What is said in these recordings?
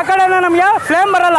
ಕಡೆನೇ ನಮಗೆ ಫ್ಲೇಮ್ ಬರಲ್ಲ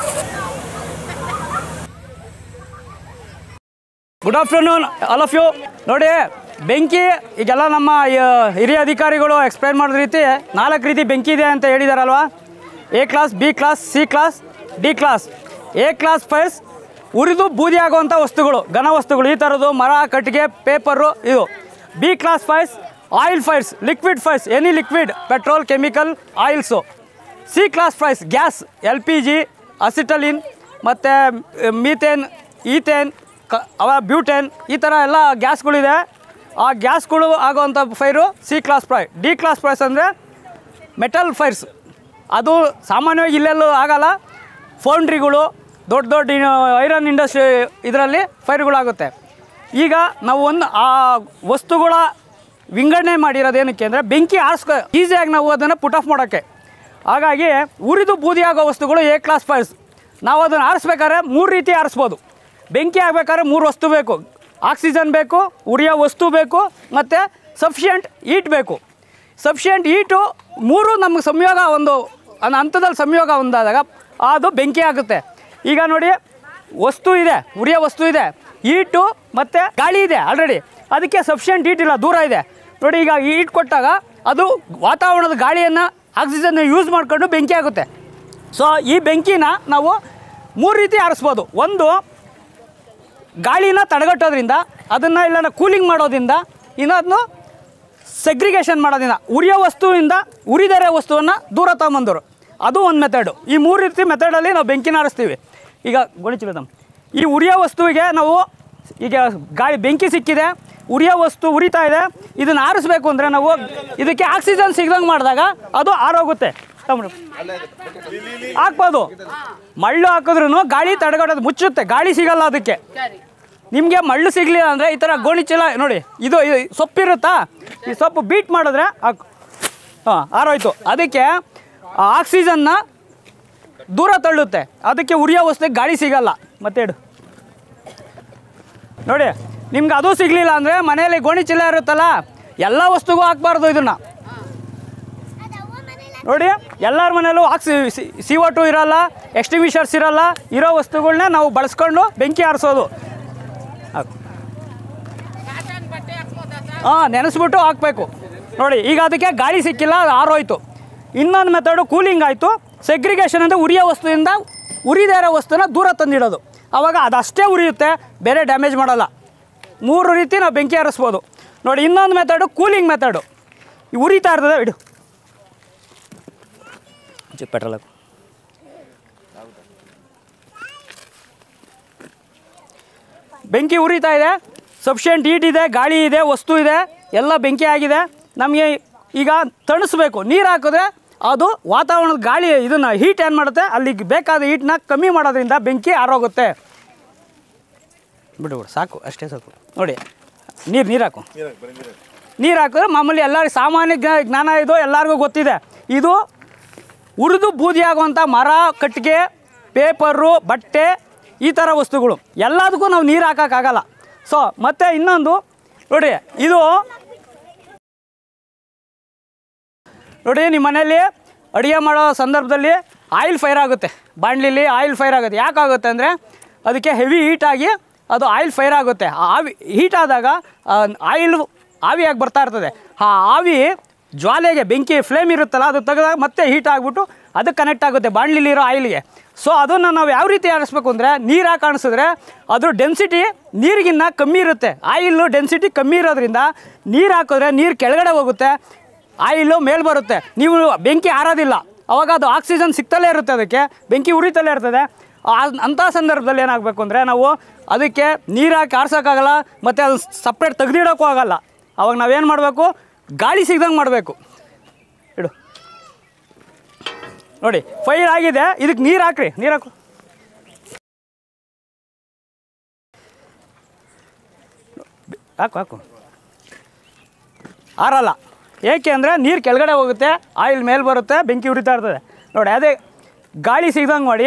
good afternoon all of you ನೋಡಿ ಬೆಂಕಿ ಈಗೆಲ್ಲ ನಮ್ಮ ಆ, ಹಿರಿಯ ಅಧಿಕಾರಿಗಳು ಎಕ್ಸ್ಪ್ಲೈನ್ ಮಾಡಿದ ರೀತಿ ನಾಲ್ಕು ರೀತಿ ಬೆಂಕಿ ಇದೆ ಅಂತ ಹೇಳಿದಾರಲ್ವಾ A class B class C class D class A class fires ಉರಿದು ಬೂದಿ ಆಗುವಂಥ ವಸ್ತುಗಳು ಘನ ವಸ್ತುಗಳು ಈ ಥರದ್ದು ಮರ ಕಟ್ಟಿಗೆ ಪೇಪರು ಇದು B class fires oil fires liquid fires any liquid petrol chemical oils C class fires gas L P G acetylene ಮತ್ತು ಮೀಥೇನ್ ಈಥೇನ್ ಕ ಅವ ಬ್ಯೂಟೇನ್ ಈ ಥರ ಎಲ್ಲ ಗ್ಯಾಸ್ಗಳಿದೆ ಆ ಗ್ಯಾಸ್ಗಳು ಆಗೋವಂಥ ಫೈರು ಸಿ ಕ್ಲಾಸ್ ಪ್ರೈ ಡಿ ಕ್ಲಾಸ್ ಪ್ರೈಸ್ ಅಂದರೆ ಮೆಟಲ್ ಫೈರ್ಸ್ ಅದು ಸಾಮಾನ್ಯವಾಗಿ ಇಲ್ಲೆಲ್ಲೂ ಆಗಲ್ಲ ಫೌಂಡ್ರಿಗಳು ದೊಡ್ಡ ದೊಡ್ಡ ಐರನ್ ಇಂಡಸ್ಟ್ರಿ ಇದರಲ್ಲಿ ಫೈರ್ಗಳಾಗುತ್ತೆ ಈಗ ನಾವು ಒಂದು ಆ ವಸ್ತುಗಳ ವಿಂಗಡಣೆ ಮಾಡಿರೋದು ಏನಕ್ಕೆ ಅಂದರೆ ಬೆಂಕಿ ಆರಿಸ್ಕೊ ಈಸಿಯಾಗಿ ನಾವು ಅದನ್ನು ಪುಟ್ ಆಫ್ ಮಾಡೋಕ್ಕೆ ಹಾಗಾಗಿ ಉರಿದು ಬೂದಿ ಆಗೋ ವಸ್ತುಗಳು ಎ ಕ್ಲಾಸ್ ಫೈರ್ಸ್ ನಾವು ಅದನ್ನು ಆರಿಸ್ಬೇಕಾದ್ರೆ ಮೂರು ರೀತಿ ಆರಿಸ್ಬೋದು ಬೆಂಕಿ ಆಗಬೇಕಾದ್ರೆ ಮೂರು ವಸ್ತು ಬೇಕು ಆಕ್ಸಿಜನ್ ಬೇಕು ಉರಿಯೋ ವಸ್ತು ಬೇಕು ಮತ್ತು ಸಫಿಷಿಯಂಟ್ ಈಟ್ ಬೇಕು ಸಫಿಷಿಯಂಟ್ ಈಟು ಮೂರು ನಮಗೆ ಸಂಯೋಗ ಒಂದು ಒಂದು ಹಂತದಲ್ಲಿ ಸಂಯೋಗ ಒಂದಾದಾಗ ಅದು ಬೆಂಕಿ ಆಗುತ್ತೆ ಈಗ ನೋಡಿ ವಸ್ತು ಇದೆ ಉರಿಯೋ ವಸ್ತು ಇದೆ ಈಟು ಮತ್ತು ಗಾಳಿ ಇದೆ ಆಲ್ರೆಡಿ ಅದಕ್ಕೆ ಸಫಿಷಿಯಂಟ್ ಈಟ್ ಇಲ್ಲ ದೂರ ಇದೆ ನೋಡಿ ಈಗ ಈಟ್ ಕೊಟ್ಟಾಗ ಅದು ವಾತಾವರಣದ ಗಾಳಿಯನ್ನು ಆಕ್ಸಿಜನ್ ಯೂಸ್ ಮಾಡ್ಕೊಂಡು ಬೆಂಕಿ ಆಗುತ್ತೆ ಸೊ ಈ ಬೆಂಕಿನ ನಾವು ಮೂರು ರೀತಿ ಆರಿಸ್ಬೋದು ಒಂದು ಗಾಳಿನ ತಡೆಗಟ್ಟೋದ್ರಿಂದ ಅದನ್ನು ಇಲ್ಲ ಕೂಲಿಂಗ್ ಮಾಡೋದ್ರಿಂದ ಇನ್ನೊಂದು ಸೆಗ್ರಿಗೇಷನ್ ಮಾಡೋದ್ರಿಂದ ಉರಿಯೋ ವಸ್ತುವಿಂದ ಉರಿದರೆ ವಸ್ತುವನ್ನು ದೂರ ತಗೊಂಬಂದರು ಅದು ಒಂದು ಮೆಥಡು ಈ ಮೂರು ರೀತಿ ಮೆಥಡಲ್ಲಿ ನಾವು ಬೆಂಕಿನ ಆರಿಸ್ತೀವಿ ಈಗ ಗೋಣಿಚಿಲದಮ್ ಈ ಉರಿಯೋ ವಸ್ತುವಿಗೆ ನಾವು ಈಗ ಗಾಳಿ ಬೆಂಕಿ ಸಿಕ್ಕಿದೆ ಉರಿಯೋ ವಸ್ತು ಉರಿತಾ ಇದೆ ಇದನ್ನು ಆರಿಸ್ಬೇಕು ಅಂದರೆ ನಾವು ಇದಕ್ಕೆ ಆಕ್ಸಿಜನ್ ಸಿಗ್ದಂಗೆ ಮಾಡಿದಾಗ ಅದು ಆರೋಗುತ್ತೆ ತಗೊಂಡು ಹಾಕ್ಬೋದು ಮಳ್ಳು ಹಾಕಿದ್ರೂ ಗಾಳಿ ತಡೆಗಟ್ಟೋದು ಮುಚ್ಚುತ್ತೆ ಗಾಳಿ ಸಿಗಲ್ಲ ಅದಕ್ಕೆ ನಿಮಗೆ ಮಳ್ಳು ಸಿಗಲಿಲ್ಲ ಅಂದರೆ ಈ ಥರ ಗೋಣಿ ಚೀಲ ನೋಡಿ ಇದು ಇದು ಸೊಪ್ಪಿರುತ್ತಾ ಈ ಸೊಪ್ಪು ಬೀಟ್ ಮಾಡಿದ್ರೆ ಹಾಂ ಆರೋಯ್ತು ಅದಕ್ಕೆ ಆ ಆಕ್ಸಿಜನ್ನ ದೂರ ತಳ್ಳುತ್ತೆ ಅದಕ್ಕೆ ಉರಿಯೋ ವಸ್ತುಗೆ ಗಾಳಿ ಸಿಗಲ್ಲ ಮತ್ತೆ ಇಡು ನೋಡಿ ನಿಮ್ಗೆ ಅದು ಸಿಗಲಿಲ್ಲ ಅಂದರೆ ಮನೆಯಲ್ಲಿ ಗೋಣಿ ಚೀಲ ಇರುತ್ತಲ್ಲ ಎಲ್ಲ ವಸ್ತುಗೂ ಹಾಕ್ಬಾರ್ದು ಇದನ್ನು ನೋಡಿ ಎಲ್ಲರ ಮನೇಲೂ ಆಕ್ಸಿ ಸಿ ಒ ಟು ಇರಲ್ಲ ಎಕ್ಸ್ಟಿಮಿಷರ್ಸ್ ಇರಲ್ಲ ಇರೋ ವಸ್ತುಗಳನ್ನ ನಾವು ಬಳಸ್ಕೊಂಡು ಬೆಂಕಿ ಆರಿಸೋದು ಹಾಂ ನೆನೆಸ್ಬಿಟ್ಟು ಹಾಕಬೇಕು ನೋಡಿ ಈಗ ಅದಕ್ಕೆ ಗಾಳಿ ಸಿಕ್ಕಿಲ್ಲ ಅದು ಆರೋಯ್ತು ಇನ್ನೊಂದು ಮೆಥಡು ಕೂಲಿಂಗ್ ಆಯಿತು ಸೆಗ್ರಿಗೇಷನ್ ಅಂದರೆ ಉರಿಯೋ ವಸ್ತುವಿಂದ ಉರಿದೇ ಇರೋ ವಸ್ತುನ ದೂರ ತಂದಿಡೋದು ಆವಾಗ ಅದಷ್ಟೇ ಉರಿಯುತ್ತೆ ಬೇರೆ ಡ್ಯಾಮೇಜ್ ಮಾಡಲ್ಲ ಮೂರು ರೀತಿ ನಾವು ಬೆಂಕಿ ಹಾರಿಸ್ಬೋದು ನೋಡಿ ಇನ್ನೊಂದು ಮೆಥಡು ಕೂಲಿಂಗ್ ಮೆಥಡು ಈ ಉರಿತಾ ಇರ್ತದೆ ಇಡು ಪೆಟ್ರೋಲ್ ಹಾಕು ಬೆಂಕಿ ಉರಿತಾ ಇದೆ ಸಫಿಷಿಯೆಂಟ್ ಹೀಟ್ ಇದೆ ಗಾಳಿ ಇದೆ ವಸ್ತು ಇದೆ ಎಲ್ಲ ಬೆಂಕಿ ಆಗಿದೆ ನಮಗೆ ಈಗ ತಣಿಸ್ಬೇಕು ನೀರು ಹಾಕಿದ್ರೆ ಅದು ವಾತಾವರಣದ ಗಾಳಿ ಇದನ್ನು ಹೀಟ್ ಏನು ಮಾಡುತ್ತೆ ಅಲ್ಲಿಗೆ ಬೇಕಾದ ಹೀಟ್ನ ಕಮ್ಮಿ ಮಾಡೋದ್ರಿಂದ ಬೆಂಕಿ ಆರೋಗುತ್ತೆ ಬಿಡು ಬಿಡು ಸಾಕು ಅಷ್ಟೇ ಸಾಕು ನೋಡಿ ನೀರು ನೀರು ಹಾಕು ನೀರು ಹಾಕಿದ್ರೆ ಮಾಮೂಲಿ ಎಲ್ಲರಿಗೂ ಸಾಮಾನ್ಯ ಜ್ಞಾ- ಜ್ಞಾನ ಇದು ಎಲ್ಲರಿಗೂ ಗೊತ್ತಿದೆ ಇದು ಉರಿದು ಬೂದಿ ಆಗುವಂಥ ಮರ ಕಟ್ಟಿಗೆ ಪೇಪರು ಬಟ್ಟೆ ಈ ಥರ ವಸ್ತುಗಳು ಎಲ್ಲದಕ್ಕೂ ನಾವು ನೀರು ಹಾಕೋಕ್ಕಾಗಲ್ಲ ಸೊ ಮತ್ತು ಇನ್ನೊಂದು ನೋಡಿ ಇದು ನೋಡಿ ನಿಮ್ಮ ಮನೆಯಲ್ಲಿ ಅಡುಗೆ ಮಾಡೋ ಸಂದರ್ಭದಲ್ಲಿ ಆಯಿಲ್ ಫೈರ್ ಆಗುತ್ತೆ ಬಾಣಲಿಲಿ ಆಯಿಲ್ ಫೈರ್ ಆಗುತ್ತೆ ಯಾಕಾಗುತ್ತೆ ಅಂದರೆ ಅದಕ್ಕೆ ಹೆವಿ ಹೀಟ್ ಆಗಿ ಅದು ಆಯಿಲ್ ಫೈರ್ ಆಗುತ್ತೆ ಆ ಆವಿ ಹೀಟ್ ಆದಾಗ ಆಯಿಲ್ ಆವಿಯಾಗಿ ಬರ್ತಾ ಇರ್ತದೆ ಆ ಆವಿ ಜ್ವಾಲೆಗೆ ಬೆಂಕಿ ಫ್ಲೇಮ್ ಇರುತ್ತಲ್ಲ ಅದು ತೆಗೆದಾಗ ಮತ್ತೆ ಹೀಟ್ ಆಗಿಬಿಟ್ಟು ಅದು ಕನೆಕ್ಟ್ ಆಗುತ್ತೆ ಬಾಣಲಿಲಿರೋ ಆಯಿಲ್ಗೆ ಸೊ ಅದನ್ನು ನಾವು ಯಾವ ರೀತಿ ಆರಿಸ್ಬೇಕು ಅಂದರೆ ನೀರು ಹಾಕಿ ಕಾಣಿಸಿದ್ರೆ ಅದ್ರ ಡೆನ್ಸಿಟಿ ನೀರಿಗಿನ್ನ ಕಮ್ಮಿ ಇರುತ್ತೆ ಆಯಿಲ್ಲು ಡೆನ್ಸಿಟಿ ಕಮ್ಮಿ ಇರೋದ್ರಿಂದ ನೀರು ಹಾಕಿದ್ರೆ ನೀರು ಕೆಳಗಡೆ ಹೋಗುತ್ತೆ ಆಯಿಲು ಮೇಲೆ ಬರುತ್ತೆ ನೀವು ಬೆಂಕಿ ಆರೋದಿಲ್ಲ ಅವಾಗ ಅದು ಆಕ್ಸಿಜನ್ ಸಿಗ್ತಲೇ ಇರುತ್ತೆ ಅದಕ್ಕೆ ಬೆಂಕಿ ಉರಿತಲೇ ಇರ್ತದೆ ಆ- ಅಂಥ ಸಂದರ್ಭದಲ್ಲಿ ಏನಾಗಬೇಕು ಅಂದರೆ ನಾವು ಅದಕ್ಕೆ ನೀರು ಹಾಕಿ ಆರ್ಸೋಕ್ಕಾಗಲ್ಲ ಮತ್ತು ಅದು ಸಪ್ರೇಟ್ ತೆಗ್ದಿಡೋಕ್ಕೂ ಆಗಲ್ಲ ಅವಾಗ ನಾವೇನು ಮಾಡಬೇಕು ಗಾಳಿ ಸಿಗ್ದಂಗೆ ಮಾಡಬೇಕು ಇಡು ನೋಡಿ ಫೈರ್ ಆಗಿದೆ ಇದಕ್ಕೆ ನೀರು ಹಾಕ್ರಿ ನೀರು ಹಾಕು ಹಾಕು ಹಾಕು ಆರಲ್ಲ ಏಕೆ ಅಂದರೆ ನೀರು ಕೆಳಗಡೆ ಹೋಗುತ್ತೆ ಆಯಿಲ್ ಮೇಲೆ ಬರುತ್ತೆ ಬೆಂಕಿ ಉರಿತಾ ಇರ್ತದೆ ನೋಡಿ ಅದೇ ಗಾಳಿ ಸಿಗ್ದಂಗೆ ಮಾಡಿ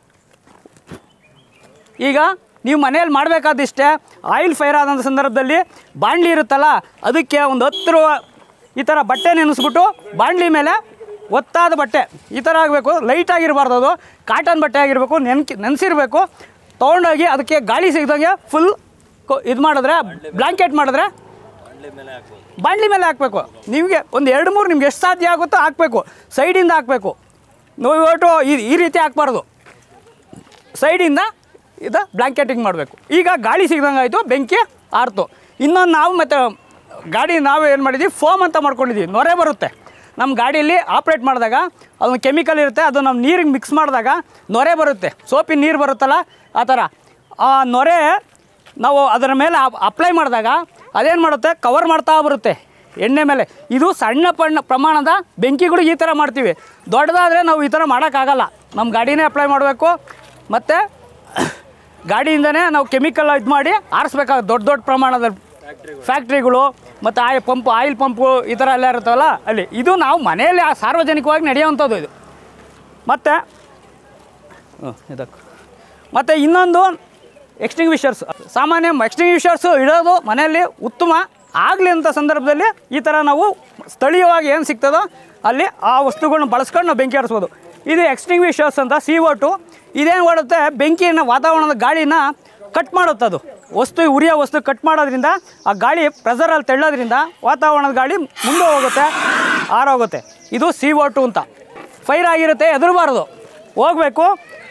ಈಗ ನೀವು ಮನೆಯಲ್ಲಿ ಮಾಡಬೇಕಾದಿಷ್ಟೇ ಆಯಿಲ್ ಫೈರ್ ಆದಂಥ ಸಂದರ್ಭದಲ್ಲಿ ಬಾಣಲಿ ಇರುತ್ತಲ್ಲ ಅದಕ್ಕೆ ಒಂದು ಹತ್ತು ರೂ ಈ ಥರ ಬಟ್ಟೆ ನೆನೆಸ್ಬಿಟ್ಟು ಬಾಣಲಿ ಮೇಲೆ ಒತ್ತಾದ ಬಟ್ಟೆ ಈ ಥರ ಆಗಬೇಕು ಲೈಟ್ ಆಗಿರಬಾರ್ದು ಅದು ಕಾಟನ್ ಬಟ್ಟೆ ಆಗಿರಬೇಕು ನೆನ್ಕಿ ನೆನೆಸಿರ್ಬೇಕು ತೊಗೊಂಡೋಗಿ ಅದಕ್ಕೆ ಗಾಳಿ ಸಿಗ್ದಂಗೆ ಫುಲ್ ಇದು ಮಾಡಿದ್ರೆ ಬ್ಲ್ಯಾಂಕೆಟ್ ಮಾಡಿದ್ರೆ ಬಾಣಲಿ ಮೇಲೆ ಹಾಕಬೇಕು ನಿಮಗೆ ಒಂದು ಎರಡು ಮೂರು ನಿಮ್ಗೆ ಎಷ್ಟು ಸಾಧ್ಯ ಆಗುತ್ತೋ ಹಾಕಬೇಕು ಸೈಡಿಂದ ಹಾಕಬೇಕು ನೀವು ಒಟ್ಟು ಈ ಈ ರೀತಿ ಹಾಕ್ಬಾರ್ದು ಸೈಡಿಂದ ಇದು ಬ್ಲ್ಯಾಂಕೆಟಿಂಗ್ ಮಾಡಬೇಕು ಈಗ ಗಾಳಿ ಸಿಗ್ದಂಗೆ ಆಯಿತು ಬೆಂಕಿ ಆರ್ತು ಇನ್ನೊಂದು ನಾವು ಮತ್ತು ಗಾಡಿ ನಾವು ಏನು ಮಾಡಿದ್ವಿ ಫೋಮ್ ಅಂತ ಮಾಡ್ಕೊಂಡಿದ್ದೀವಿ ನೊರೆ ಬರುತ್ತೆ ನಮ್ಮ ಗಾಡಿಯಲ್ಲಿ ಆಪ್ರೇಟ್ ಮಾಡಿದಾಗ ಅದೊಂದು ಕೆಮಿಕಲ್ ಇರುತ್ತೆ ಅದು ನಮ್ಮ ನೀರಿಗೆ ಮಿಕ್ಸ್ ಮಾಡಿದಾಗ ನೊರೆ ಬರುತ್ತೆ ಸೋಪಿನ ನೀರು ಬರುತ್ತಲ್ಲ ಆ ಥರ ಆ ನೊರೆ ನಾವು ಅದರ ಮೇಲೆ ಅಪ್ಲೈ ಮಾಡಿದಾಗ ಅದೇನು ಮಾಡುತ್ತೆ ಕವರ್ ಮಾಡ್ತಾ ಬರುತ್ತೆ ಎಣ್ಣೆ ಮೇಲೆ ಇದು ಸಣ್ಣ ಪಣ್ಣ ಪ್ರಮಾಣದ ಬೆಂಕಿಗಳು ಈ ಥರ ಮಾಡ್ತೀವಿ ದೊಡ್ಡದಾದರೆ ನಾವು ಈ ಥರ ಮಾಡೋಕ್ಕಾಗಲ್ಲ ನಮ್ಮ ಗಾಡಿನೇ ಅಪ್ಲೈ ಮಾಡಬೇಕು ಮತ್ತು ಗಾಡಿಯಿಂದನೇ ನಾವು ಕೆಮಿಕಲ್ ಇದು ಮಾಡಿ ಆರಿಸ್ಬೇಕಾಗುತ್ತೆ ದೊಡ್ಡ ದೊಡ್ಡ ಪ್ರಮಾಣದ ಫ್ಯಾಕ್ಟ್ರಿಗಳು ಮತ್ತು ಆಯ್ ಪಂಪು ಆಯಿಲ್ ಪಂಪು ಈ ಥರ ಎಲ್ಲ ಇರುತ್ತವಲ್ಲ ಅಲ್ಲಿ ಇದು ನಾವು ಮನೆಯಲ್ಲಿ ಆ ಸಾರ್ವಜನಿಕವಾಗಿ ನಡೆಯುವಂಥದ್ದು ಇದು ಮತ್ತು ಇದಕ್ಕೆ ಮತ್ತು ಇನ್ನೊಂದು ಎಕ್ಸ್ಟಿಂಗ್ವಿಷರ್ಸ್ ಸಾಮಾನ್ಯ ಎಕ್ಸ್ಟಿಂಗ್ವಿಷರ್ಸು ಇಡೋದು ಮನೆಯಲ್ಲಿ ಉತ್ತಮ ಆಗಲಿ ಅಂತ ಸಂದರ್ಭದಲ್ಲಿ ಈ ಥರ ನಾವು ಸ್ಥಳೀಯವಾಗಿ ಏನು ಸಿಗ್ತದೋ ಅಲ್ಲಿ ಆ ವಸ್ತುಗಳನ್ನ ಬಳಸ್ಕೊಂಡು ನಾವು ಬೆಂಕಿ ಹರಿಸ್ಬೋದು ಇದು ಎಕ್ಸ್ಟಿಂಗ್ವಿಷರ್ಸ್ ಅಂತ ಸಿ ಒ ಟು ಇದೇನು ಮಾಡುತ್ತೆ ಬೆಂಕಿಯನ್ನು ವಾತಾವರಣದ ಗಾಳಿನ ಕಟ್ ಮಾಡುತ್ತೆ ಅದು ವಸ್ತು ಉರಿಯೋ ವಸ್ತು ಕಟ್ ಮಾಡೋದ್ರಿಂದ ಆ ಗಾಳಿ ಪ್ರೆಸರಲ್ಲಿ ತೆಳ್ಳೋದ್ರಿಂದ ವಾತಾವರಣದ ಗಾಳಿ ಮುಂದೆ ಹೋಗುತ್ತೆ ಆರೋಗುತ್ತೆ ಇದು ಸಿ ಒ ಟು ಅಂತ ಫೈರ್ ಆಗಿರುತ್ತೆ ಎದುರಬಾರ್ದು ಹೋಗಬೇಕು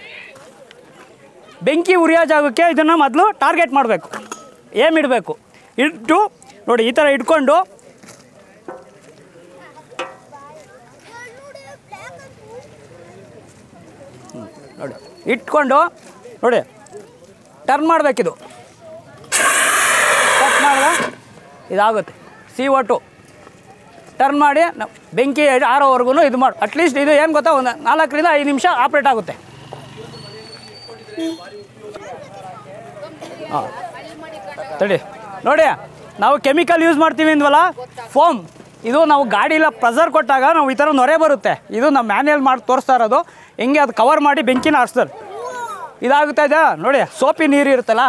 ಬೆಂಕಿ ಉರಿಯೋ ಜಾಗಕ್ಕೆ ಇದನ್ನು ಮೊದಲು ಟಾರ್ಗೆಟ್ ಮಾಡಬೇಕು ಏಮ್ ಇಡಬೇಕು ಇಟ್ಟು ನೋಡಿ ಈ ಥರ ಇಟ್ಕೊಂಡು ನೋಡಿ ಇಟ್ಕೊಂಡು ನೋಡಿ ಟರ್ನ್ ಮಾಡಬೇಕಿದು ಕಟ್ ಮಾಡಿದ್ರೆ ಇದಾಗುತ್ತೆ ಸಿ ಒಟ್ಟು ಟರ್ನ್ ಮಾಡಿ ನಾವು ಬೆಂಕಿ ಆರೋವರೆಗೂ ಇದು ಮಾಡಿ ಅಟ್ಲೀಸ್ಟ್ ಇದು ಏನು ಗೊತ್ತಾ ಒಂದು ನಾಲ್ಕರಿಂದ ಐದು ನಿಮಿಷ ಆಪ್ರೇಟ್ ಆಗುತ್ತೆ ಹಾಂ ತಡಿ ನೋಡಿ ನಾವು ಕೆಮಿಕಲ್ ಯೂಸ್ ಮಾಡ್ತೀವಿ ಅಂದ್ವಲ್ಲ ಫೋಮ್ ಇದು ನಾವು ಗಾಡಿಲ ಪ್ರೆಸರ್ ಕೊಟ್ಟಾಗ ನಾವು ಈ ಥರ ನೊರೆ ಬರುತ್ತೆ ಇದು ನಾವು ಮ್ಯಾನ್ಯಲ್ ಮಾಡಿ ತೋರಿಸ್ತಾ ಇರೋದು ಹೆಂಗೆ ಅದು ಕವರ್ ಮಾಡಿ ಬೆಂಕಿನ ಹಾರಿಸ್ತಾರೆ ಇದಾಗುತ್ತಾ ಇದೆ ನೋಡಿ ಸೋಪಿ ನೀರು ಇರುತ್ತಲ್ಲ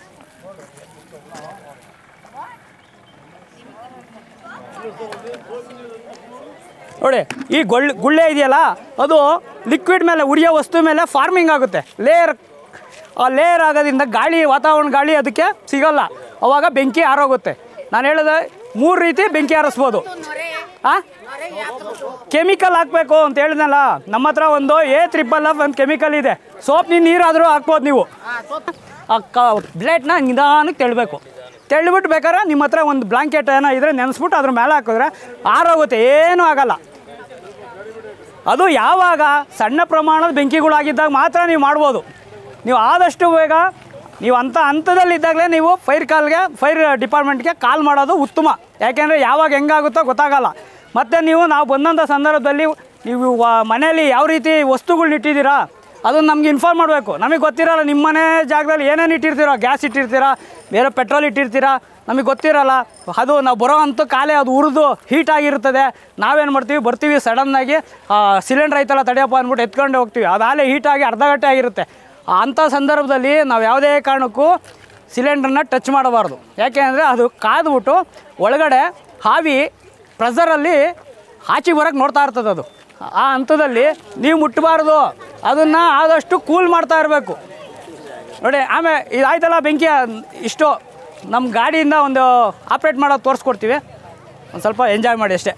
ನೋಡಿ ಈ ಗೊಳ್ಳೆ ಗುಳ್ಳೆ ಇದೆಯಲ್ಲ ಅದು ಲಿಕ್ವಿಡ್ ಮೇಲೆ ಉರಿಯೋ ವಸ್ತು ಮೇಲೆ ಫಾರ್ಮಿಂಗ್ ಆಗುತ್ತೆ ಲೇಯರ್ ಆ ಲೇಯರ್ ಆಗೋದ್ರಿಂದ ಗಾಳಿ ವಾತಾವರಣ ಗಾಳಿ ಅದಕ್ಕೆ ಸಿಗಲ್ಲ ಅವಾಗ ಬೆಂಕಿ ಆರೋಗುತ್ತೆ ನಾನು ಹೇಳಿದೆ ಮೂರು ರೀತಿ ಬೆಂಕಿ ಹಾರಿಸ್ಬೋದು ಆ ಕೆಮಿಕಲ್ ಹಾಕಬೇಕು ಅಂತ ಹೇಳಿದ್ನಲ್ಲ ನಮ್ಮ ಹತ್ರ ಒಂದು ಎ ತ್ರಿಬಲ್ ಎಫ್ ಒಂದು ಕೆಮಿಕಲ್ ಇದೆ ಸೋಪ್ ನೀರು ನೀರಾದರೂ ಹಾಕ್ಬೋದು ನೀವು ಆ ಕ ಬ್ಲೇಡ್ನ ನಿಧಾನಕ್ಕೆ ತೆಳಬೇಕು ತೆಳ್ಬಿಟ್ಟು ಬೇಕಾದ್ರೆ ನಿಮ್ಮ ಹತ್ರ ಒಂದು ಬ್ಲಾಂಕೆಟ್ ಏನೋ ಇದ್ರೆ ನೆನೆಸ್ಬಿಟ್ಟು ಅದ್ರ ಮೇಲೆ ಹಾಕಿದ್ರೆ ಆರೋಗುತ್ತೆ ಏನೂ ಆಗಲ್ಲ ಅದು ಯಾವಾಗ ಸಣ್ಣ ಪ್ರಮಾಣದ ಬೆಂಕಿಗಳಾಗಿದ್ದಾಗ ಮಾತ್ರ ನೀವು ಮಾಡ್ಬೋದು ನೀವು ಆದಷ್ಟು ಬೇಗ ನೀವು ಅಂಥ ಹಂತದಲ್ಲಿದ್ದಾಗಲೇ ನೀವು ಫೈರ್ ಕಾಲ್ಗೆ ಫೈರ್ ಡಿಪಾರ್ಟ್ಮೆಂಟ್ಗೆ ಕಾಲ್ ಮಾಡೋದು ಉತ್ತಮ ಯಾಕೆಂದರೆ ಯಾವಾಗ ಹೆಂಗಾಗುತ್ತೋ ಗೊತ್ತಾಗಲ್ಲ ಮತ್ತು ನೀವು ನಾವು ಬಂದಂಥ ಸಂದರ್ಭದಲ್ಲಿ ನೀವು ವ- ಮನೆಯಲ್ಲಿ ಯಾವ ರೀತಿ ವಸ್ತುಗಳ್ನ ಇಟ್ಟಿದ್ದೀರಾ ಅದನ್ನು ನಮ್ಗೆ ಇನ್ಫಾರ್ಮ್ ಮಾಡಬೇಕು ನಮಗೆ ಗೊತ್ತಿರಲ್ಲ ನಿಮ್ಮ ಮನೆ ಜಾಗದಲ್ಲಿ ಏನೇನು ಇಟ್ಟಿರ್ತೀರೋ ಗ್ಯಾಸ್ ಇಟ್ಟಿರ್ತೀರಾ ಬೇರೆ ಪೆಟ್ರೋಲ್ ಇಟ್ಟಿರ್ತೀರಾ ನಮಗೆ ಗೊತ್ತಿರಲ್ಲ ಅದು ನಾವು ಬರೋ ಅಂಥ ಕಾಲೇ ಅದು ಉರಿದು ಹೀಟ್ ಆಗಿರ್ತದೆ ನಾವೇನು ಮಾಡ್ತೀವಿ ಬರ್ತೀವಿ ಸಡನ್ನಾಗಿ ಸಿಲಿಂಡ್ರ್ ಐತಲ್ಲ ತಡೆಯಪ್ಪ ಅಂದ್ಬಿಟ್ಟು ಎತ್ಕೊಂಡು ಹೋಗ್ತೀವಿ ಅದು ಆಲೇ ಹೀಟಾಗಿ ಅರ್ಧ ಗಂಟೆ ಆಗಿರುತ್ತೆ ಅಂಥ ಸಂದರ್ಭದಲ್ಲಿ ನಾವು ಯಾವುದೇ ಕಾರಣಕ್ಕೂ ಸಿಲಿಂಡ್ರನ್ನ ಟಚ್ ಮಾಡಬಾರ್ದು ಯಾಕೆ ಅಂದರೆ ಅದು ಕಾದ್ಬಿಟ್ಟು ಒಳಗಡೆ ಹಾವಿ ಪ್ರೆಸರಲ್ಲಿ ಆಚೆಗೆ ಬರೋಕ್ಕೆ ನೋಡ್ತಾ ಇರ್ತದೆ ಅದು ಆ ಹಂತದಲ್ಲಿ ನೀವು ಮುಟ್ಟಬಾರ್ದು ಅದನ್ನು ಆದಷ್ಟು ಕೂಲ್ ಮಾಡ್ತಾ ಇರಬೇಕು ನೋಡಿ ಆಮೇಲೆ ಇದಾಯ್ತಲ್ಲ ಬೆಂಕಿ ಇಷ್ಟು ನಮ್ಮ ಗಾಡಿಯಿಂದ ಒಂದು ಆಪ್ರೇಟ್ ಮಾಡೋದು ತೋರಿಸ್ಕೊಡ್ತೀವಿ ಒಂದು ಸ್ವಲ್ಪ ಎಂಜಾಯ್ ಮಾಡಿ ಅಷ್ಟೇ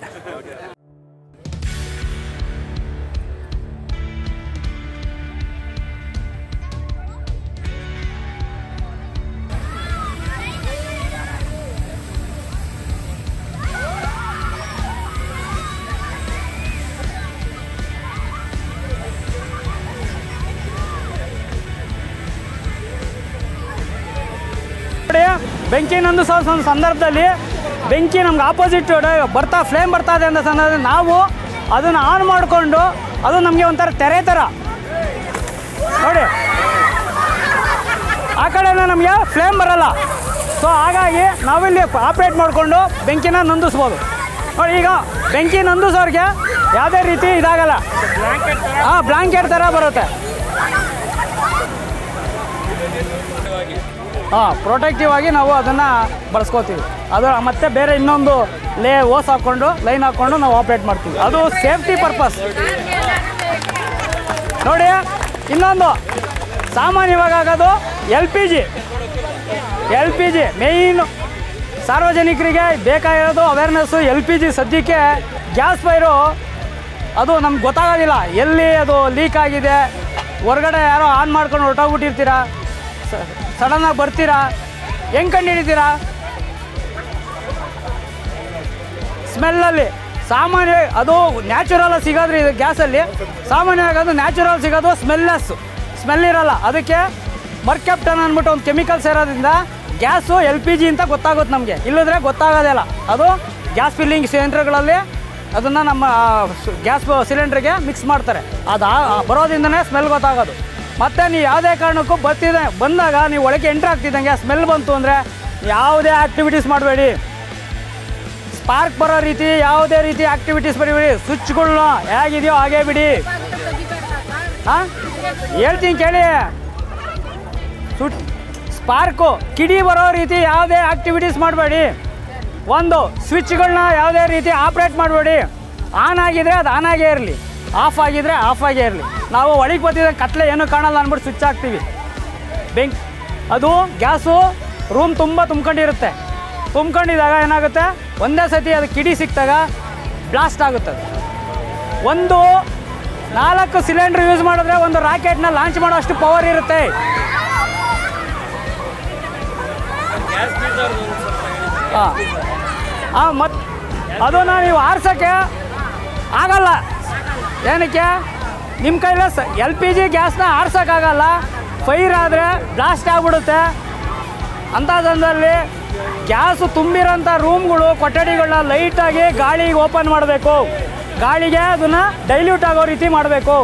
ನೋಡಿ ಬೆಂಕಿ ನಂದು ಸಹ ಒಂದು ಸಂದರ್ಭದಲ್ಲಿ ಬೆಂಕಿ ನಮ್ಗೆ ಆಪೋಸಿಟ್ ಬರ್ತಾ ಫ್ಲೇಮ್ ಬರ್ತಾ ಇದೆ ಅಂತ ಸಂದರ್ಭದಲ್ಲಿ ನಾವು ಅದನ್ನು ಆನ್ ಮಾಡಿಕೊಂಡು ಅದು ನಮಗೆ ಒಂಥರ ತೆರೆ ಥರ ನೋಡಿ ಆ ಕಡೆಯಿಂದ ನಮಗೆ ಫ್ಲೇಮ್ ಬರಲ್ಲ ಸೊ ಹಾಗಾಗಿ ನಾವಿಲ್ಲಿ ಆಪ್ರೇಟ್ ಮಾಡಿಕೊಂಡು ಬೆಂಕಿನ ನಂದಿಸ್ಬೋದು ನೋಡಿ ಈಗ ಬೆಂಕಿ ನಂದಿಸೋರಿಗೆ ಯಾವುದೇ ರೀತಿ ಇದಾಗಲ್ಲ ಹಾಂ ಬ್ಲಾಂಕೆಟ್ ಥರ ಬರುತ್ತೆ ಹಾಂ ಪ್ರೊಟೆಕ್ಟಿವ್ ಆಗಿ ನಾವು ಅದನ್ನು ಬಳಸ್ಕೋತೀವಿ ಅದು ಮತ್ತೆ ಬೇರೆ ಇನ್ನೊಂದು ಲೇ ಓಸ್ ಹಾಕ್ಕೊಂಡು ಲೈನ್ ಹಾಕ್ಕೊಂಡು ನಾವು ಆಪ್ರೇಟ್ ಮಾಡ್ತೀವಿ ಅದು ಸೇಫ್ಟಿ ಪರ್ಪಸ್ ನೋಡಿ ಇನ್ನೊಂದು ಸಾಮಾನ್ಯವಾಗಿ ಆಗೋದು L P G L P G main ಸಾರ್ವಜನಿಕರಿಗೆ ಬೇಕಾಗಿರೋದು ಅವೇರ್ನೆಸ್ಸು ಎಲ್ ಪಿ ಜಿ ಸದ್ಯಕ್ಕೆ ಗ್ಯಾಸ್ ಫೈರು ಅದು ನಮ್ಗೆ ಗೊತ್ತಾಗೋದಿಲ್ಲ ಎಲ್ಲಿ ಅದು ಲೀಕ್ ಆಗಿದೆ ಹೊರಗಡೆ ಯಾರೋ ಆನ್ ಮಾಡ್ಕೊಂಡು ಹೊರಟೋಗ್ಬಿಟ್ಟಿರ್ತೀರಾ ಸಡನ್ನಾಗಿ ಬರ್ತೀರಾ ಹೆಂಗೆ ಕಂಡು ಹಿಡಿತೀರಾ ಸ್ಮೆಲ್ಲಲ್ಲಿ ಸಾಮಾನ್ಯ ಅದು ನ್ಯಾಚುರಲ್ ಸಿಗೋದ್ರಿ ಇದು ಗ್ಯಾಸಲ್ಲಿ ಸಾಮಾನ್ಯವಾಗಿ ಅದು ನ್ಯಾಚುರಲ್ ಸಿಗೋದು ಸ್ಮೆಲ್ಲೆಸ್ ಸ್ಮೆಲ್ ಇರಲ್ಲ ಅದಕ್ಕೆ ಮರ್ಕೆಪ್ಟನ್ ಅಂದ್ಬಿಟ್ಟು ಒಂದು ಕೆಮಿಕಲ್ಸ್ ಇರೋದ್ರಿಂದ ಗ್ಯಾಸು ಎಲ್ ಪಿ ಜಿ ಅಂತ ಗೊತ್ತಾಗುತ್ತೆ ನಮಗೆ ಇಲ್ಲದ್ರೆ ಗೊತ್ತಾಗೋದಿಲ್ಲ ಅದು ಗ್ಯಾಸ್ ಫಿಲ್ಲಿಂಗ್ ಸಿಲಿಂಡರ್ಗಳಲ್ಲಿ ಅದನ್ನು ನಮ್ಮ ಗ್ಯಾಸ್ ಸಿಲಿಂಡ್ರಿಗೆ ಮಿಕ್ಸ್ ಮಾಡ್ತಾರೆ ಅದು ಆ- ಬರೋದ್ರಿಂದನೇ ಸ್ಮೆಲ್ ಗೊತ್ತಾಗೋದು ಮತ್ತು ನೀವು ಯಾವುದೇ ಕಾರಣಕ್ಕೂ ಬರ್ತಿದೆ ಬಂದಾಗ ನೀವು ಒಳಗೆ ಎಂಟ್ರ್ ಆಗ್ತಿದ್ದಂಗೆ ಸ್ಮೆಲ್ ಬಂತು ಅಂದರೆ ಯಾವುದೇ ಆ್ಯಕ್ಟಿವಿಟೀಸ್ ಮಾಡಬೇಡಿ ಸ್ಪಾರ್ಕ್ ಬರೋ ರೀತಿ ಯಾವುದೇ ರೀತಿ ಆಕ್ಟಿವಿಟೀಸ್ ಬರೀಬೇಡಿ ಸ್ವಿಚ್ಗಳ್ನ ಹೇಗಿದೆಯೋ ಹಾಗೇ ಬಿಡಿ ಹಾಂ ಹೇಳ್ತೀನಿ ಕೇಳಿ ಸುಟ್ ಸ್ಪಾರ್ಕು ಕಿಡಿ ಬರೋ ರೀತಿ ಯಾವುದೇ ಆಕ್ಟಿವಿಟೀಸ್ ಮಾಡಬೇಡಿ ಒಂದು ಸ್ವಿಚ್ಗಳನ್ನ ಯಾವುದೇ ರೀತಿ ಆಪ್ರೇಟ್ ಮಾಡಬೇಡಿ ಆನ್ ಆಗಿದ್ರೆ ಅದು ಆನ್ ಆಗೇ ಇರಲಿ ಆಫ್ ಆಗಿದ್ರೆ ಆಫ್ ಆಗೇ ಇರಲಿ ನಾವು ಒಳಗೆ ಬರ್ತಿದ್ದ ಕತ್ಲೆ ಏನೂ ಕಾಣಲ್ಲ ಅಂದ್ಬಿಟ್ಟು ಸ್ವಿಚ್ ಹಾಕ್ತೀವಿ ಬೆಂಕ್ ಅದು ಗ್ಯಾಸು ರೂಮ್ ತುಂಬ ತುಂಬ್ಕೊಂಡಿರುತ್ತೆ ತುಂಬ್ಕೊಂಡಿದ್ದಾಗ ಏನಾಗುತ್ತೆ ಒಂದೇ ಸತಿ ಅದು ಕಿಡಿ ಸಿಕ್ಕಿದಾಗ ಬ್ಲಾಸ್ಟ್ ಆಗುತ್ತೆ ಅದು ಒಂದು ನಾಲ್ಕು ಸಿಲಿಂಡರ್ ಯೂಸ್ ಮಾಡಿದ್ರೆ ಒಂದು ರಾಕೆಟ್ನ ಲಾಂಚ್ ಮಾಡೋ ಅಷ್ಟು ಪವರ್ ಇರುತ್ತೆ ಹಾಂ ಹಾಂ ಮತ್ತು ಅದನ್ನು ನೀವು ಆರ್ಸೋಕ್ಕೆ ಆಗಲ್ಲ ಏನಕ್ಕೆ ನಿಮ್ಮ ಕೈಲೇ ಸ ಎಲ್ ಪಿ ಜಿ ಗ್ಯಾಸ್ನ ಆರ್ಸೋಕ್ಕಾಗಲ್ಲ ಫೈರ್ ಆದರೆ ಬ್ಲಾಸ್ಟ್ ಆಗಿಬಿಡುತ್ತೆ ಅಂಥ ಸಂದರ್ಭದಲ್ಲಿ ಗ್ಯಾಸು ತುಂಬಿರೋಂಥ ರೂಮ್ಗಳು ಕೊಠಡಿಗಳನ್ನ ಲೈಟಾಗಿ ಗಾಳಿಗೆ ಓಪನ್ ಮಾಡಬೇಕು ಗಾಳಿಗೆ ಅದನ್ನು ಡೈಲ್ಯೂಟ್ ಆಗೋ ರೀತಿ ಮಾಡಬೇಕು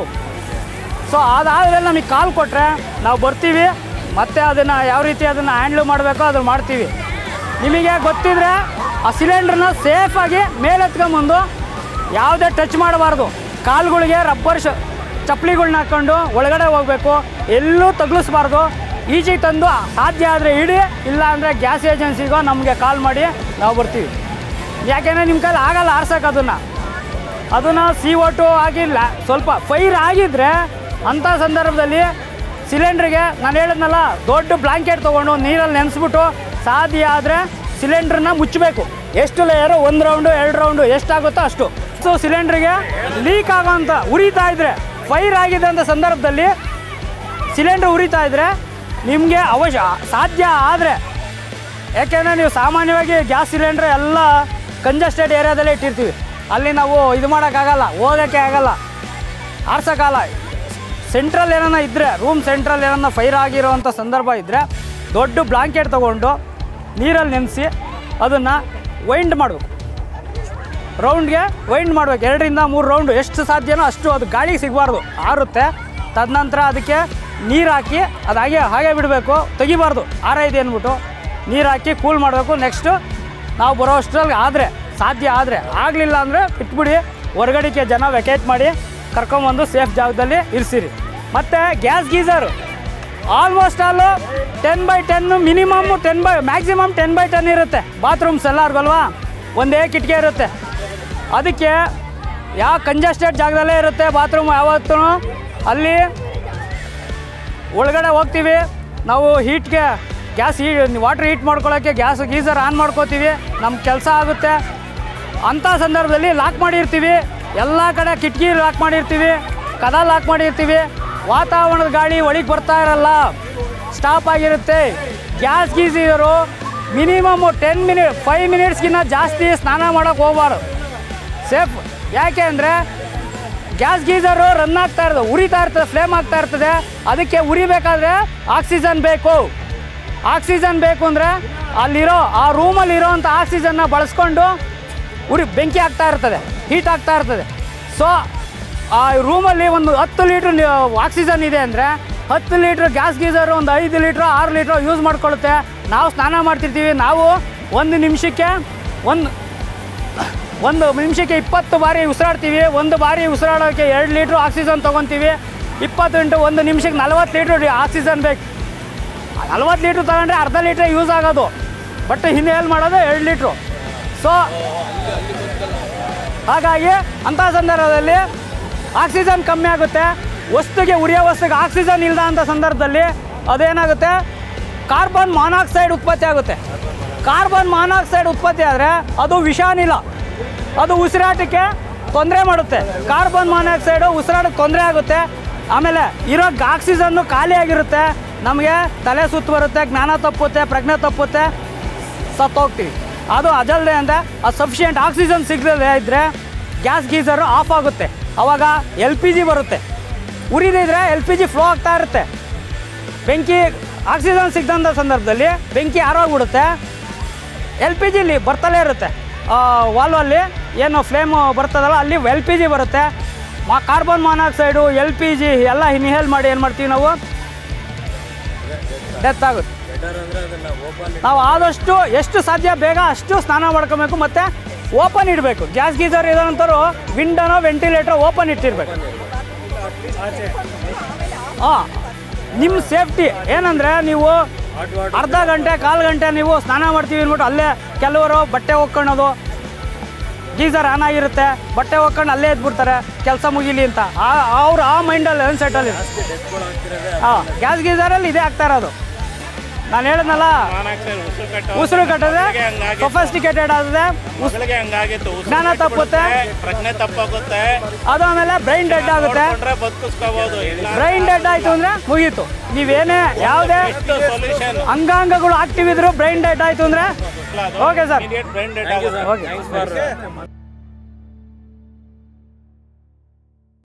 ಸೊ ಅದಾದಮೇಲೆ ನಮಗೆ ಕಾಲ್ ಕೊಟ್ಟರೆ ನಾವು ಬರ್ತೀವಿ ಮತ್ತೆ ಅದನ್ನು ಯಾವ ರೀತಿ ಅದನ್ನು ಹ್ಯಾಂಡ್ಲ್ ಮಾಡಬೇಕೋ ಅದನ್ನು ಮಾಡ್ತೀವಿ ನಿಮಗೆ ಗೊತ್ತಿದ್ರೆ ಆ ಸಿಲಿಂಡ್ರನ್ನ ಸೇಫಾಗಿ ಮೇಲೆತ್ಕೊಂಬಂದು ಯಾವುದೇ ಟಚ್ ಮಾಡಬಾರ್ದು ಕಾಲುಗಳಿಗೆ ರಬ್ಬರ್ ಶ ಚಪ್ಪಲಿಗಳ್ನ ಹಾಕ್ಕೊಂಡು ಒಳಗಡೆ ಹೋಗಬೇಕು ಎಲ್ಲೂ ತಗ್ಲಿಸ್ಬಾರ್ದು ಈಚೆಗೆ ತಂದು ಸಾಧ್ಯ ಆದರೆ ಇಡಿ ಇಲ್ಲ ಅಂದರೆ ಗ್ಯಾಸ್ ಏಜೆನ್ಸಿಗೋ ನಮಗೆ ಕಾಲ್ ಮಾಡಿ ನಾವು ಬರ್ತೀವಿ ಯಾಕೆಂದರೆ ನಿಮ್ಮ ಕೈಲಿ ಆಗಲ್ಲ ಆರ್ಸಕ್ಕೆ ಅದನ್ನು ಅದನ್ನು ಸಿ ಒ ಟು ಆಗಿಲ್ಲ ಸ್ವಲ್ಪ ಫೈರ್ ಆಗಿದ್ದರೆ ಅಂಥ ಸಂದರ್ಭದಲ್ಲಿ ಸಿಲಿಂಡ್ರಿಗೆ ನಾನು ಹೇಳಿದ್ನಲ್ಲ ದೊಡ್ಡ ಬ್ಲಾಂಕೆಟ್ ತೊಗೊಂಡು ನೀರಲ್ಲಿ ನೆನೆಸ್ಬಿಟ್ಟು ಸಾಧ್ಯ ಆದರೆ ಸಿಲಿಂಡ್ರನ್ನ ಮುಚ್ಚಬೇಕು ಎಷ್ಟು ಲೇಯರು ಒಂದು ರೌಂಡು ಎರಡು ರೌಂಡು ಎಷ್ಟಾಗುತ್ತೋ ಅಷ್ಟು ಸೊ ಸಿಲಿಂಡ್ರಿಗೆ ಲೀಕ್ ಆಗೋಂಥ ಉರಿತಾ ಇದ್ದರೆ ಫೈರ್ ಆಗಿದೆ ಅಂತ ಸಂದರ್ಭದಲ್ಲಿ ಸಿಲಿಂಡ್ರ್ ಉರಿತಾ ಇದ್ದರೆ ನಿಮಗೆ ಅವಶ್ಯ ಸಾಧ್ಯ ಆದರೆ ಯಾಕೆಂದರೆ ನೀವು ಸಾಮಾನ್ಯವಾಗಿ ಗ್ಯಾಸ್ ಸಿಲಿಂಡ್ರ್ ಎಲ್ಲ ಕಂಜಸ್ಟೆಡ್ ಏರಿಯಾದಲ್ಲೇ ಇಟ್ಟಿರ್ತೀವಿ ಅಲ್ಲಿ ನಾವು ಇದು ಮಾಡೋಕ್ಕಾಗಲ್ಲ ಹೋಗೋಕ್ಕೆ ಆಗಲ್ಲ ಆರ್ಸೋಕ್ಕಾಗಲ್ಲ ಸೆಂಟ್ರಲ್ ಏನನ್ನ ಇದ್ದರೆ ರೂಮ್ ಸೆಂಟ್ರಲ್ ಏನನ್ನ ಫೈರ್ ಆಗಿರೋವಂಥ ಸಂದರ್ಭ ಇದ್ದರೆ ದೊಡ್ಡ ಬ್ಲಾಂಕೆಟ್ ತೊಗೊಂಡು ನೀರಲ್ಲಿ ನೆನೆಸಿ ಅದನ್ನು ವೈಂಡ್ ಮಾಡಬೇಕು ರೌಂಡ್ಗೆ ವೈಂಡ್ ಮಾಡ್ಬೇಕು ಎರಡರಿಂದ ಮೂರು ರೌಂಡು ಎಷ್ಟು ಸಾಧ್ಯನೋ ಅಷ್ಟು ಅದು ಗಾಳಿಗೆ ಸಿಗಬಾರ್ದು ಆರುತ್ತೆ ತದನಂತರ ಅದಕ್ಕೆ ನೀರು ಹಾಕಿ ಅದು ಹಾಗೆ ಹಾಗೆ ಬಿಡಬೇಕು ತೆಗಿಬಾರ್ದು ಆರೈದೆ ಅಂದ್ಬಿಟ್ಟು ನೀರು ಹಾಕಿ ಕೂಲ್ ಮಾಡಬೇಕು ನೆಕ್ಸ್ಟು ನಾವು ಬರೋ ಅಷ್ಟರಲ್ಲಿ ಆದರೆ ಸಾಧ್ಯ ಆದರೆ ಆಗಲಿಲ್ಲ ಅಂದರೆ ಬಿಟ್ಬಿಡಿ ಹೊರಗಡೆಗೆ ಜನ ವೆಕೇಟ್ ಮಾಡಿ ಕರ್ಕೊಂಬಂದು ಸೇಫ್ ಜಾಗದಲ್ಲಿ ಇರಿಸಿರಿ ಮತ್ತು gas geyser almost all ten by ten minimum ten by maximum ten by ten ಇರುತ್ತೆ ಬಾತ್ರೂಮ್ಸ್ ಎಲ್ಲರಿಗಲ್ವಾ ಒಂದೇ ಕಿಟಕಿ ಇರುತ್ತೆ ಅದಕ್ಕೆ ಯಾವ ಕಂಜಸ್ಟೆಡ್ ಜಾಗದಲ್ಲೇ ಇರುತ್ತೆ ಬಾತ್ರೂಮ್ ಯಾವತ್ತೂ ಅಲ್ಲಿ ಒಳಗಡೆ ಹೋಗ್ತೀವಿ ನಾವು ಹೀಟ್ಗೆ ಗ್ಯಾಸ್ ಹೀ ವಾಟ್ರ್ ಹೀಟ್ ಮಾಡ್ಕೊಳ್ಳೋಕ್ಕೆ ಗ್ಯಾಸ್ ಗೀಸರ್ ಆನ್ ಮಾಡ್ಕೋತೀವಿ ನಮ್ಮ ಕೆಲಸ ಆಗುತ್ತೆ ಅಂಥ ಸಂದರ್ಭದಲ್ಲಿ ಲಾಕ್ ಮಾಡಿರ್ತೀವಿ ಎಲ್ಲ ಕಡೆ ಕಿಟಕಿ ಲಾಕ್ ಮಾಡಿರ್ತೀವಿ ಕದ ಲಾಕ್ ಮಾಡಿರ್ತೀವಿ ವಾತಾವರಣದ ಗಾಳಿ ಒಳಗೆ ಬರ್ತಾ ಇರಲ್ಲ ಸ್ಟಾಪ್ ಆಗಿರುತ್ತೆ ಗ್ಯಾಸ್ ಗೀಸಿದರು ಮಿನಿಮಮ್ ಟೆನ್ ಮಿನಿಟ್ ಫೈವ್ ಮಿನಿಟ್ಸ್ಗಿನ್ನ ಜಾಸ್ತಿ ಸ್ನಾನ ಮಾಡೋಕ್ಕೆ ಹೋಗ್ಬಾರ್ದು ಸೇಫ್ ಯಾಕೆ ಅಂದರೆ ಗ್ಯಾಸ್ ಗೀಸರು ರನ್ ಆಗ್ತಾ ಇರ್ತದೆ ಉರಿತಾ ಇರ್ತದೆ ಫ್ಲೇಮ್ ಆಗ್ತಾ ಇರ್ತದೆ ಅದಕ್ಕೆ ಉರಿಬೇಕಾದ್ರೆ ಆಕ್ಸಿಜನ್ ಬೇಕು ಆಕ್ಸಿಜನ್ ಬೇಕು ಅಂದರೆ ಅಲ್ಲಿರೋ ಆ ರೂಮಲ್ಲಿ ಇರೋವಂಥ ಆಕ್ಸಿಜನ್ನ ಬಳಸ್ಕೊಂಡು ಉರಿ ಬೆಂಕಿ ಆಗ್ತಾ ಇರ್ತದೆ ಹೀಟ್ ಆಗ್ತಾ ಇರ್ತದೆ ಸೊ ಆ ರೂಮಲ್ಲಿ ಒಂದು ಹತ್ತು ಲೀಟ್ರ್ ಆಕ್ಸಿಜನ್ ಇದೆ ಅಂದರೆ ಹತ್ತು ಲೀಟ್ರ್ ಗ್ಯಾಸ್ ಗೀಸರು ಒಂದು ಐದು ಲೀಟ್ರ್ ಆರು ಲೀಟ್ರ್ ಯೂಸ್ ಮಾಡ್ಕೊಳ್ಳುತ್ತೆ ನಾವು ಸ್ನಾನ ಮಾಡ್ತಿರ್ತೀವಿ ನಾವು ಒಂದು ನಿಮಿಷಕ್ಕೆ ಒಂದು ಒಂದು ನಿಮಿಷಕ್ಕೆ ಇಪ್ಪತ್ತು ಬಾರಿ ಉಸಿರಾಡ್ತೀವಿ ಒಂದು ಬಾರಿ ಉಸಿರಾಡೋಕ್ಕೆ ಎರಡು ಲೀಟ್ರ್ ಆಕ್ಸಿಜನ್ ತೊಗೊತೀವಿ ಇಪ್ಪತ್ತು ಇಂಟು ಒಂದು ನಿಮಿಷಕ್ಕೆ ನಲ್ವತ್ತು ಲೀಟ್ರ್ ಆಕ್ಸಿಜನ್ ಬೇಕು ನಲ್ವತ್ತು ಲೀಟ್ರ್ ತಗೊಂಡ್ರೆ ಅರ್ಧ ಲೀಟ್ರ್ ಯೂಸ್ ಆಗೋದು ಬಟ್ ಹಿನ್ನೆಲೆ ಮಾಡೋದು ಎರಡು ಲೀಟ್ರು ಸೊ ಹಾಗಾಗಿ ಅಂಥ ಸಂದರ್ಭದಲ್ಲಿ ಆಕ್ಸಿಜನ್ ಕಮ್ಮಿ ಆಗುತ್ತೆ ವಸ್ತುಗೆ ಉರಿಯೋ ವಸ್ತುಗೆ ಆಕ್ಸಿಜನ್ ಇಲ್ಲದ ಅಂಥ ಸಂದರ್ಭದಲ್ಲಿ ಅದೇನಾಗುತ್ತೆ ಕಾರ್ಬನ್ ಮಾನಾಕ್ಸೈಡ್ ಉತ್ಪತ್ತಿ ಆಗುತ್ತೆ ಕಾರ್ಬನ್ ಮಾನಾಕ್ಸೈಡ್ ಉತ್ಪತ್ತಿ ಆದರೆ ಅದು ವಿಷಾನಿಲ ಅದು ಉಸಿರಾಟಕ್ಕೆ ತೊಂದರೆ ಮಾಡುತ್ತೆ ಕಾರ್ಬನ್ ಮಾನಾಕ್ಸೈಡು ಉಸಿರಾಟಕ್ಕೆ ತೊಂದರೆ ಆಗುತ್ತೆ ಆಮೇಲೆ ಇರೋ ಆಕ್ಸಿಜನ್ನು ಖಾಲಿಯಾಗಿರುತ್ತೆ ನಮಗೆ ತಲೆ ಸುತ್ತು ಬರುತ್ತೆ ಜ್ಞಾನ ತಪ್ಪುತ್ತೆ ಪ್ರಜ್ಞೆ ತಪ್ಪುತ್ತೆ ಸತ್ತೋಗ್ತೀವಿ ಅದು ಅಜಲ್ದೆ ಅಂದರೆ ಆ ಸಫಿಷಿಯೆಂಟ್ ಆಕ್ಸಿಜನ್ ಸಿಗದೆ ಇದ್ದರೆ ಗ್ಯಾಸ್ ಗೀಸರು ಆಫ್ ಆಗುತ್ತೆ ಅವಾಗ ಎಲ್ ಪಿ ಜಿ ಬರುತ್ತೆ ಉರಿದಿದ್ರೆ ಎಲ್ ಪಿ ಜಿ ಫ್ಲೋ ಆಗ್ತಾ ಇರುತ್ತೆ ಬೆಂಕಿ ಆಕ್ಸಿಜನ್ ಸಿಗದಂಥ ಸಂದರ್ಭದಲ್ಲಿ ಬೆಂಕಿ ಆರೋಗ್ಬಿಡುತ್ತೆ ಎಲ್ ಪಿ ಜಿಲಿ ಬರ್ತಲೇ ಇರುತ್ತೆ ವಾಲ್ವಲ್ಲಿ ಏನು ಫ್ಲೇಮು ಬರ್ತದಲ್ಲ ಅಲ್ಲಿ ಎಲ್ ಪಿ ಜಿ ಬರುತ್ತೆ ಮಾ carbon monoxide L P G ಎಲ್ಲ ಇನ್ಹೇಲ್ ಮಾಡಿ ಏನು ಮಾಡ್ತೀವಿ ನಾವು ಡೆತ್ ಆಗುತ್ತೆ ನಾವು ಆದಷ್ಟು ಎಷ್ಟು ಸಾಧ್ಯ ಬೇಗ ಅಷ್ಟು ಸ್ನಾನ ಮಾಡ್ಕೊಬೇಕು ಮತ್ತು ಓಪನ್ ಇಡಬೇಕು ಗ್ಯಾಸ್ ಗೀಸರ್ ಇರೋಂಥವ್ರು ವಿಂಡೋನೋ ವೆಂಟಿಲೇಟರ್ ಓಪನ್ ಇಟ್ಟಿರ್ಬೇಕು ಹಾಂ ನಿಮ್ಮ ಸೇಫ್ಟಿ ಏನಂದರೆ ನೀವು ಅರ್ಧ ಗಂಟೆ ಕಾಲು ಗಂಟೆ ನೀವು ಸ್ನಾನ ಮಾಡ್ತೀವಿ ಅಂದ್ಬಿಟ್ಟು ಅಲ್ಲೇ ಕೆಲವರು ಬಟ್ಟೆ ಹೋಗ್ಕೊಳ್ಳೋದು ಗೀಸರ್ ಆನ್ ಆಗಿರುತ್ತೆ ಬಟ್ಟೆ ಹೋಗ್ಕೊಂಡು ಅಲ್ಲೇ ಎದ್ಬಿಡ್ತಾರೆ ಕೆಲಸ ಮುಗೀಲಿ ಅಂತ ಅವ್ರು ಆ ಮೈಂಡಲ್ಲಿ ಅನ್ಸೆಟಲ್ಲಿ ಹಾಂ ಗ್ಯಾಸ್ ಗೀಸರಲ್ಲಿ ಇದೇ ಆಗ್ತಾ ಇರೋದು ನಾನು ಹೇಳಿದ್ನಲ್ಲ ಉಸಿರು ಕಟ್ಟದೆ ಸೊಫೆಸ್ಟಿಕೇಟೆಡ್ ಆಗಿದೆ ಉಸ್- ಮಕ್ಕಳಿಗೆ ಹಂಗಾಗಿತ್ತು ಉಸಿರು ಜ್ಞಾನ ತಪ್ಪುತ್ತೆ. ಪ್ರಜ್ಞೆ ತಪ್ಪಾಗುತ್ತೆ ಅದು ಆಮೇಲೆ ಬ್ರೈನ್ ಡೆಡ್ ಆಗುತ್ತೆ ನೋಡ್ಕೊಂಡ್ರೆ ಬದುಕಿಸ್ಕೋಬಹುದು ಇಲ್ಲ ಬ್ರೈನ್ ಡೆಡ್ ಆಯಿತು ಅಂದರೆ ಮುಗೀತು ನೀವೇನೇ ಯಾವುದೇ ಎಷ್ಟು ಸೊಲ್ಯೂಷನ್ ಅಂಗಾಂಗಗಳು ಆಕ್ಟಿವ್ ಇದ್ರು ಬ್ರೈನ್ ಡೆಡ್ ಆಯಿತು ಅಂದರೆ ಓಕೆ ಸರ್ ಬ್ರೈನ್ ಡೆಡ್ ಆಗುತ್ತೆ ಓಕೆ